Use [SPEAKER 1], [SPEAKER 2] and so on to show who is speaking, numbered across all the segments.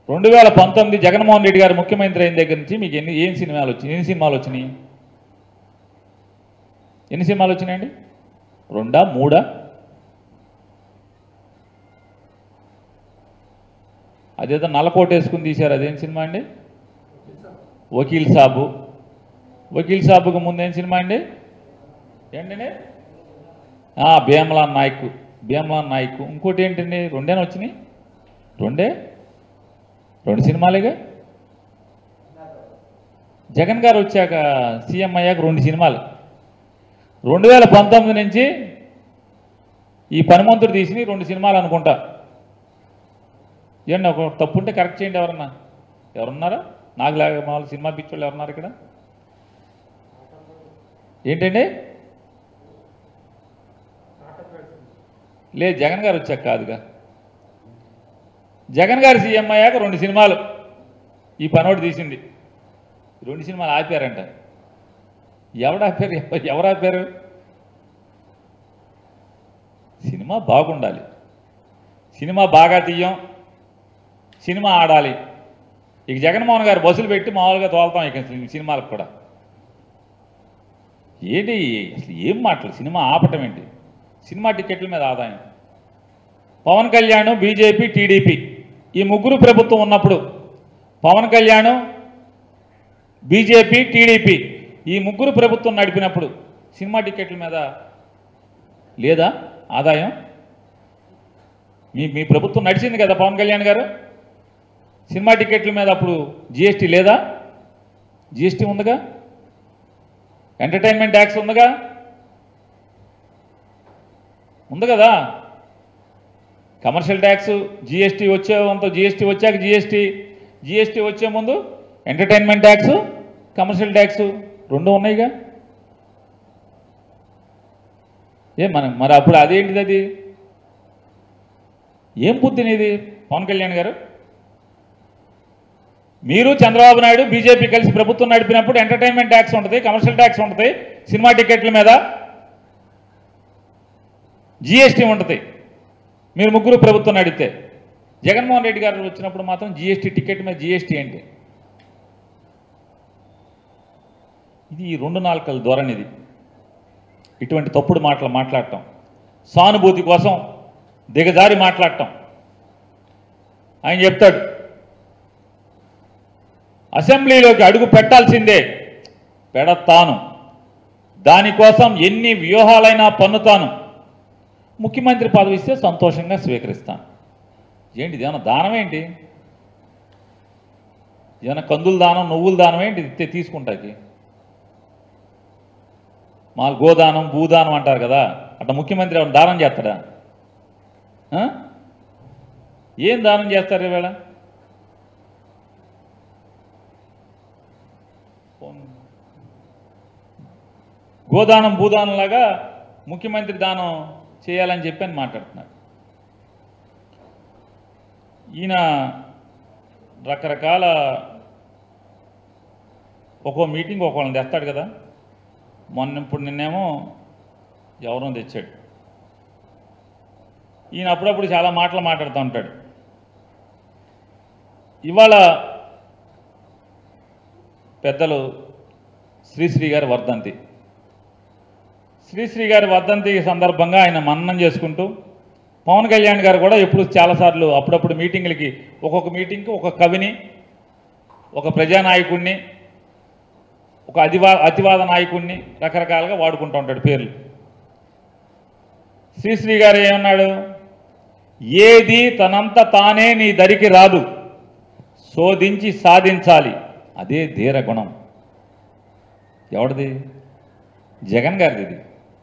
[SPEAKER 1] రెండు వేల పంతొమ్మిది జగన్మోహన్ రెడ్డి గారు ముఖ్యమంత్రి అయిన దగ్గర నుంచి మీకు ఎన్ని ఏం సినిమాలు వచ్చినాయి ఎన్ని సినిమాలు వచ్చినాయి ఎన్ని సినిమాలు వచ్చినాయండి రెండా మూడా అదేదో నల్లకోట వేసుకుని తీశారు అదేం సినిమా అండి వకీల్ సాబు వకీల్ సాబుకు ముందేం సినిమా అండి ఏంటండి ఆ, భీమలాన్ నాయక్ భీమలాన్ నాయక్ ఇంకోటి ఏంటండి రెండేనా వచ్చినాయి రెండే రెండు సినిమాలేగా జగన్ గారు వచ్చాక సీఎం అయ్యాక రెండు సినిమాలు రెండు వేల పంతొమ్మిది నుంచి ఈ పనిమంతుడు తీసి రెండు సినిమాలు అనుకుంటా ఏంటి ఒక తప్పు ఉంటే కరెక్ట్ చేయండి ఎవరన్నా ఎవరున్నారా నాకు లేక మామూలు సినిమా పిచ్చోళ్ళు ఎవరున్నారు ఇక్కడ ఏంటండి లేదు జగన్ గారు వచ్చాక కాదుగా జగన్ గారు సీఎం అయ్యాక రెండు సినిమాలు ఈ పనోడు తీసింది రెండు సినిమాలు ఆపారంట ఎవడు ఆపారు ఎవ- ఎవరు ఆపారు సినిమా బాగుండాలి సినిమా బాగా తీయం సినిమా ఆడాలి ఇక జగన్మోహన్ గారు బస్సులు పెట్టి మామూలుగా తోలుతాం ఇక సి- సినిమాలకు కూడా ఏంటి అసలు ఏం మాటలు సినిమా ఆపటం ఏంటి సినిమా టికెట్ల మీద ఆదాయం పవన్ కళ్యాణ్ బీజేపీ టీడీపీ ఈ ముగ్గురు ప్రభుత్వం ఉన్నప్పుడు పవన్ కళ్యాణ్ బీజేపీ టీడీపీ ఈ ముగ్గురు ప్రభుత్వం నడిపినప్పుడు సినిమా టికెట్ల మీద లేదా ఆదాయం మీ మీ ప్రభుత్వం నడిచింది కదా పవన్ కళ్యాణ్ గారు సినిమా టికెట్ల మీద అప్పుడు జిఎస్టీ లేదా జిఎస్టీ ఉందిగా ఎంటర్టైన్మెంట్ ట్యాక్స్ ఉందిగా ఉంది కదా కమర్షియల్ ట్యాక్స్ జిఎస్టీ వచ్చేంత జిఎస్టీ వచ్చాక జిఎస్టీ జిఎస్టీ వచ్చే ముందు ఎంటర్టైన్మెంట్ ట్యాక్స్ కమర్షియల్ ట్యాక్స్ రెండు ఉన్నాయిగా ఏ మనం మరి అప్పుడు అదేంటిది అది ఏం బుద్ధినిది పవన్ కళ్యాణ్ గారు మీరు చంద్రబాబు నాయుడు బీజేపీ కలిసి ప్రభుత్వం నడిపినప్పుడు ఎంటర్టైన్మెంట్ ట్యాక్స్ ఉంటుంది కమర్షియల్ ట్యాక్స్ ఉంటుంది సినిమా టికెట్ల మీద జిఎస్టీ ఉంటుంది మీరు ముగ్గురు ప్రభుత్వం నడిపితే జగన్మోహన్ రెడ్డి గారు వచ్చినప్పుడు మాత్రం జిఎస్టీ టికెట్ మీద జిఎస్టీ ఏంటి ఇది ఈ రెండు నాలుకల ధోరణి ఇది ఇటువంటి తప్పుడు మాటలు మాట్లాడటం సానుభూతి కోసం దిగజారి మాట్లాడటం ఆయన చెప్తాడు అసెంబ్లీలోకి అడుగు పెట్టాల్సిందే పెడతాను దానికోసం ఎన్ని వ్యూహాలైనా పన్నుతాను ముఖ్యమంత్రి పదవి ఇస్తే సంతోషంగా స్వీకరిస్తాను ఏంటి ఇదేమన్నా దానం ఏంటి ఏమైనా కందుల దానం నువ్వుల దానం ఏంటి ఇస్తే తీసుకుంటాకి మా గోదానం భూదానం అంటారు కదా అట్లా ముఖ్యమంత్రి ఎవరు దానం చేస్తాడా ఆ? ఏం దానం చేస్తారు ఈవేళ గోదానం భూదానం లాగా ముఖ్యమంత్రి దానం చేయాలని చెప్పి అని మాట్లాడుతున్నారు ఈయన రకరకాల ఒక్కో మీటింగ్ ఒక్కొక్కళ్ళని తెస్తాడు కదా మొన్న ఇప్పుడు నిన్నేమో ఎవరో తెచ్చాడు ఈయన అప్పుడప్పుడు చాలా మాటలు మాట్లాడుతూ ఉంటాడు ఇవాళ పెద్దలు శ్రీశ్రీ గారి వర్ధంతి శ్రీశ్రీ గారి వర్ధంతి సందర్భంగా ఆయన మన్నం చేసుకుంటూ పవన్ కళ్యాణ్ గారు కూడా ఎప్పుడు చాలాసార్లు అప్పుడప్పుడు మీటింగులకి ఒక్కొక్క మీటింగ్కి ఒక కవిని ఒక ప్రజానాయకుడిని ఒక అతివా అతివాద నాయకుడిని రకరకాలుగా వాడుకుంటూ ఉంటాడు పేర్లు శ్రీశ్రీ గారు ఏమన్నాడు ఏది తనంత తానే నీ దరికి రాదు శోధించి సాధించాలి అదే ధీర గుణం ఎవరిది జగన్ గారిది ఇది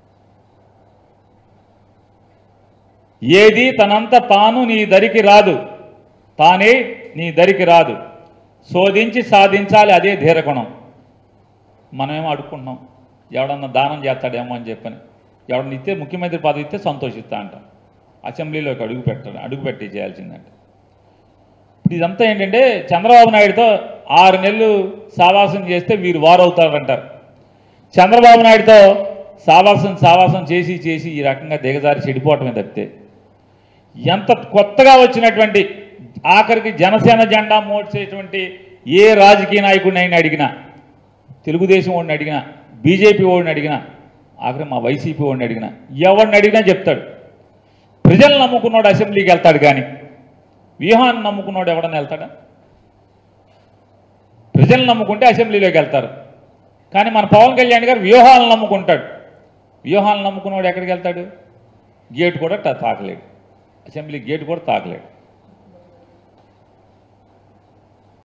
[SPEAKER 1] ఏది తనంత తాను నీ దరికి రాదు తానే నీ దరికి రాదు శోధించి సాధించాలి అదే ధీరగుణం మనమేమో అడుక్కుంటున్నాం ఎవడన్నా దానం చేస్తాడేమో అని చెప్పని ఎవడన్నా ఇస్తే ముఖ్యమంత్రి పదవి ఇస్తే సంతోషిస్తా అంట అసెంబ్లీలోకి అడుగు పెట్టాడు అడుగు పెట్టి చేయాల్సిందంట ఇప్పుడు ఇదంతా ఏంటంటే చంద్రబాబు నాయుడుతో ఆరు నెలలు సావాసం చేస్తే వీరు వారవుతారంటారు చంద్రబాబు నాయుడుతో సావాసం సావాసం చేసి చేసి ఈ రకంగా దిగజారి చెడిపోవటమే తప్పితే ఎంత కొత్తగా వచ్చినటువంటి ఆఖరికి జనసేన జెండా మోడ్చేటువంటి ఏ రాజకీయ నాయకుడిని అయినా అడిగినా తెలుగుదేశం వాడిని అడిగినా బీజేపీ వాడిని అడిగినా ఆఖరి మా వైసీపీ వాడిని అడిగినా ఎవరిని అడిగినా చెప్తాడు ప్రజలు నమ్ముకున్నాడు అసెంబ్లీకి వెళ్తాడు కానీ వ్యూహాన్ని నమ్ముకున్నాడు ఎవడన్నా వెళ్తాడా ప్రజలు నమ్ముకుంటే అసెంబ్లీలోకి వెళ్తారు కానీ మన పవన్ కళ్యాణ్ గారు వ్యూహాలను నమ్ముకుంటాడు వ్యూహాలను నమ్ముకున్నవాడు ఎక్కడికి వెళ్తాడు గేట్ కూడా తా- తాకలేడు అసెంబ్లీ గేట్ కూడా తాకలేడు